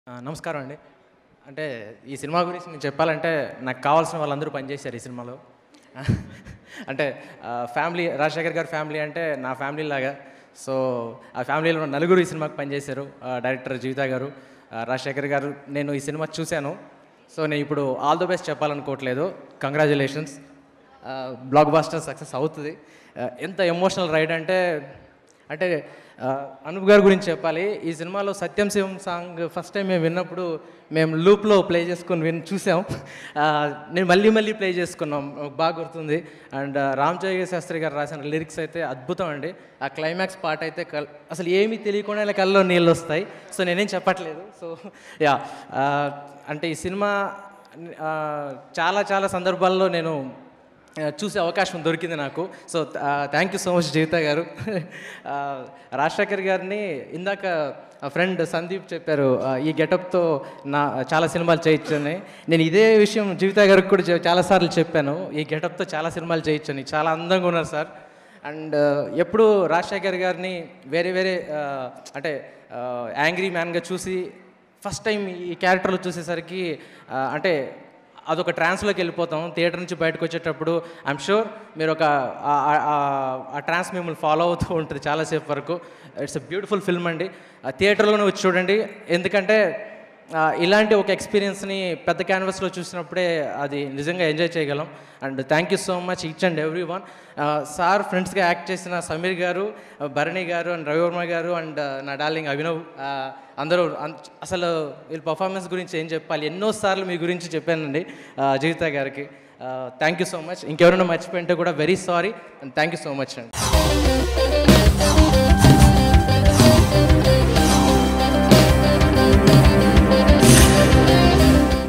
ఆ, నమస్కారం అండి అంటే ఈ సినిమా గురించి నేను చెప్పాలంటే నాకు కావాల్సిన వాళ్ళందరూ పనిచేశారు ఈ సినిమాలో అంటే ఆ, ఫ్యామిలీ రాజశేఖర్ గారి ఫ్యామిలీ అంటే నా ఫ్యామిలీ లాగా సో ఆ ఫ్యామిలీలో ఉన్న నలుగురు ఈ సినిమాకి పనిచేశారు ఆ, డైరెక్టర్ జీవిత గారు ఆ, రాజశేఖర్ గారు నేను ఈ సినిమా చూశాను సో నేను ఇప్పుడు ఆల్ ద బెస్ట్ చెప్పాలనుకోవట్లేదు కంగ్రాచులేషన్స్ బ్లాక్ బాస్టర్ సక్సెస్ అవుతుంది ఆ, ఎంత ఎమోషనల్ రైడ్ అంటే అంటే ఆ, అనూప్ గారి గురించి చెప్పాలి ఈ సినిమాలో Satyam Shivam song first time మేము విన్నప్పుడు మేము లూప్లో ప్లే చేసుకొని విన్ చూసాం ఆ, నేను మళ్ళీ మళ్ళీ ప్లే చేసుకున్నాం మాకు బాగా గుర్తుంది అండ్ రామ్ జోగి శాస్త్రి గారు రాసిన లిరిక్స్ అయితే అద్భుతం అండి ఆ క్లైమాక్స్ పార్ట్ అయితే కల్ అసలు ఏమీ తెలియకుండా కళ్ళలో నీళ్ళు వస్తాయి సో నేనేం చెప్పట్లేదు సో యా అంటే ఈ సినిమా ఆ, చాలా చాలా సందర్భాల్లో నేను ఆ, చూసే అవకాశం దొరికింది నాకు so thank you so much Jeevitha గారు ఆ, రాజశేఖర్ గారిని ఇందాక ఫ్రెండ్ సందీప్ చెప్పారు ఆ, ఈ గెటప్తో నా చాలా సినిమాలు చేయొచ్చని నేను ఇదే విషయం జీవిత గారికి కూడా చె- చాలాసార్లు చెప్పాను ఈ గెటప్తో చాలా సినిమాలు చేయొచ్చని చాలా అందంగా ఉన్నారు సార్ అండ్ ఎప్పుడు రాజశేఖర్ గారిని వేరే వేరే ఆ, అంటే యాంగ్రీ మ్యాన్గా చూసి ఫస్ట్ టైం ఈ క్యారెక్టర్లో చూసేసరికి ఆ, అంటే అదొక ట్రాన్స్లోకి వెళ్ళిపోతాం థియేటర్ నుంచి బయటకు వచ్చేటప్పుడు ఐఎమ్ షూర్ మీరు ఒక ఆ- ఆ- ఆ- ఆ ట్రాన్స్ మిమ్మల్ని ఫాలో అవుతూ ఉంటుంది చాలాసేపు వరకు ఇట్స్ ఎ బ్యూటిఫుల్ ఫిల్మ్ అండి థియేటర్లోనే వచ్చి చూడండి ఎందుకంటే ఆ, ఇలాంటి ఒక ఎక్స్పీరియన్స్ని పెద్ద క్యాన్వాస్లో చూసినప్పుడే అది నిజంగా ఎంజాయ్ చేయగలం and thank you so much each and every one sir ఫ్రెండ్స్గా యాక్ట్ చేసిన సమీర్ గారు భరణి గారు అండ్ రవివర్మ గారు అండ్ నా డార్లింగ్ అభినవ్ ఆ, అందరూ అన్- అసలు వీళ్ళ పర్ఫార్మెన్స్ గురించి ఏం చెప్పాలి ఎన్నోసార్లు మీ గురించి చెప్పానండి ఆ, జీవిత గారికి థ్యాంక్ యూ సో మచ్ ఇంకెవరైనా మర్చిపోయింటే కూడా very sorry and thank you so much అండి